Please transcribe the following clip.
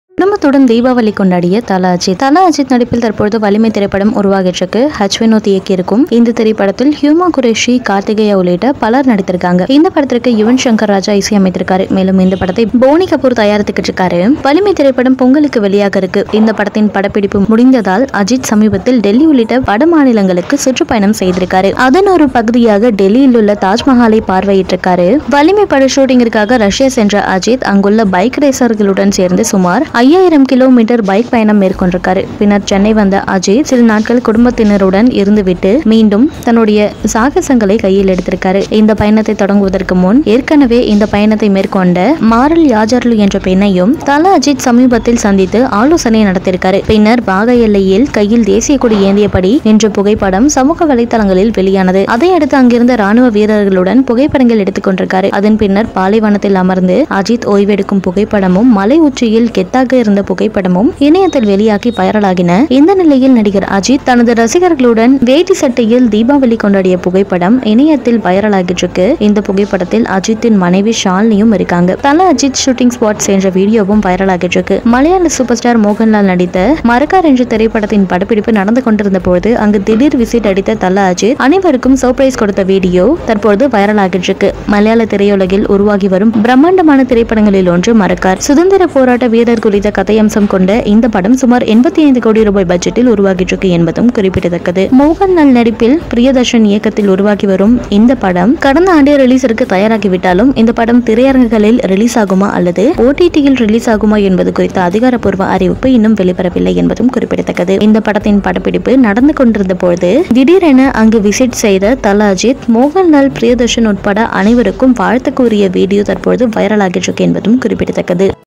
குடும்பத்துடன் தீபாவளி கொண்டாடிய தல அஜித் தல அஜித் நடிப்பில் தற்பொழுது வலிமை திரைப்படம் உருவாகிட்டிருக்கு ஹச் வினோத் இயக்கியிருக்கும் இந்த திரைப்படத்தில் ஹியூமா குரேஷி கார்த்திகேயா உள்ளிட்ட பலர் நடித்திருக்காங்க இந்த படத்திற்கு யுவன் சங்கர் ராஜா இசையமைத்திருக்காரு மேலும் இந்த படத்தை போனி கபூர் தயாரித்துக்கிட்டு இருக்காரு வலிமை திரைப்படம் பொங்கலுக்கு வெளியாக இருக்கு இந்த படத்தின் படப்பிடிப்பு முடிந்ததால் அஜித் சமீபத்தில் டெல்லி உள்ளிட்ட வட மாநிலங்களுக்கு சுற்றுப்பயணம் செய்திருக்காரு அதன் ஒரு பகுதியாக டெல்லியில் உள்ள தாஜ்மஹாலை பார்வையிட்டிருக்காரு வலிமை பட ஷூட்டிங்கிற்காக ரஷ்யா சென்ற அஜித் அங்குள்ள பைக் ரேசர்களுடன் சேர்ந்து சுமார் ஐயாயிரம் கிலோமீட்டர் பைக் பயணம் மேற்கொண்டிருக்காரு பின்னர் சென்னை வந்த அஜித் சில நாட்கள் குடும்பத்தினருடன் இருந்துவிட்டு மீண்டும் தன்னுடைய சாகசங்களை கையில் எடுத்திருக்காரு இந்த பயணத்தை தொடங்குவதற்கு முன் ஏற்கனவே இந்த பயணத்தை மேற்கொண்ட மாரல் யாஜர்லு என்ற பெண்ணையும் தல அஜித் சமீபத்தில் சந்தித்து ஆலோசனை நடத்தியிருக்காரு பின்னர் வாக எல்லையில் கையில் தேசிய கொடி ஏந்தியபடி என்ற புகைப்படம் சமூக வலைதளங்களில் வெளியானது அதையடுத்து அங்கிருந்த ராணுவ வீரர்களுடன் புகைப்படங்கள் எடுத்துக் கொண்டிருக்காரு அதன் பின்னர் பாலைவனத்தில் அமர்ந்து அஜித் ஓய்வெடுக்கும் புகைப்படமும் மலை உச்சியில் கெத்தாக இருந்த புகைப்படமும் இணையத்தில் வெளியாகி வைரலாகின இந்த நிலையில் நடிகர் அஜித் தனது ரசிகர்களுடன் வேட்டி சட்டையில் தீபாவளி கொண்டாடிய புகைப்படம் இணையத்தில் வைரலாகிட்டு இருக்கு இந்த புகைப்படத்தில் அஜித்தின் மனைவி ஷாலினியும் இருக்காங்க தல அஜித் ஷூட்டிங் ஸ்பாட் சென்ற வீடியோவும் வைரலாகிட்டு இருக்கு மலையாள சூப்பர் ஸ்டார் மோகன்லால் நடித்த மரக்கார் என்ற திரைப்படத்தின் படப்பிடிப்பு நடந்து கொண்டிருந்த பொழுது அங்கு திடீர் விசிட் அடித்த தல அஜித் அனைவருக்கும் சர்ப்ரைஸ் கொடுத்த வீடியோ தற்போது வைரலாகிட்டு இருக்கு மலையாள திரையுலகில் உருவாகி வரும் பிரம்மாண்டமான திரைப்படங்களில் ஒன்று மரக்கார் சுதந்திர போராட்ட வீரர் குறித்த கதையம்சம் கொண்ட இந்த படம் சுமார் எண்பத்தி ஐந்து கோடி ரூபாய் பட்ஜெட்டில் உருவாகிட்டு இருக்கு என்பதும் குறிப்பிடத்தக்கது மோகன்லால் நடிப்பில் பிரியதர்ஷன் இயக்கத்தில் உருவாகி வரும் இந்த படம் கடந்த ஆண்டே ரிலீஸிற்கு தயாராகிவிட்டாலும் இந்த படம் திரையரங்குகளில் ரிலீஸ் ஆகுமா அல்லது ஓடிடியில் ரிலீஸ் ஆகுமா என்பது குறித்த அதிகாரப்பூர்வ அறிவிப்பு இன்னும் வெளிவரவில்லை என்பதும் குறிப்பிடத்தக்கது இந்த படத்தின் படப்பிடிப்பு நடந்து கொண்டிருந்த பொழுது திடீரென அங்கு விசிட் செய்த தல அஜித் மோகன்லால் பிரியதர்ஷன் உட்பட அனைவருக்கும் வாழ்த்து கூறிய வீடியோ தற்பொழுது வைரலாகிட்டு இருக்கு என்பதும் குறிப்பிடத்தக்கது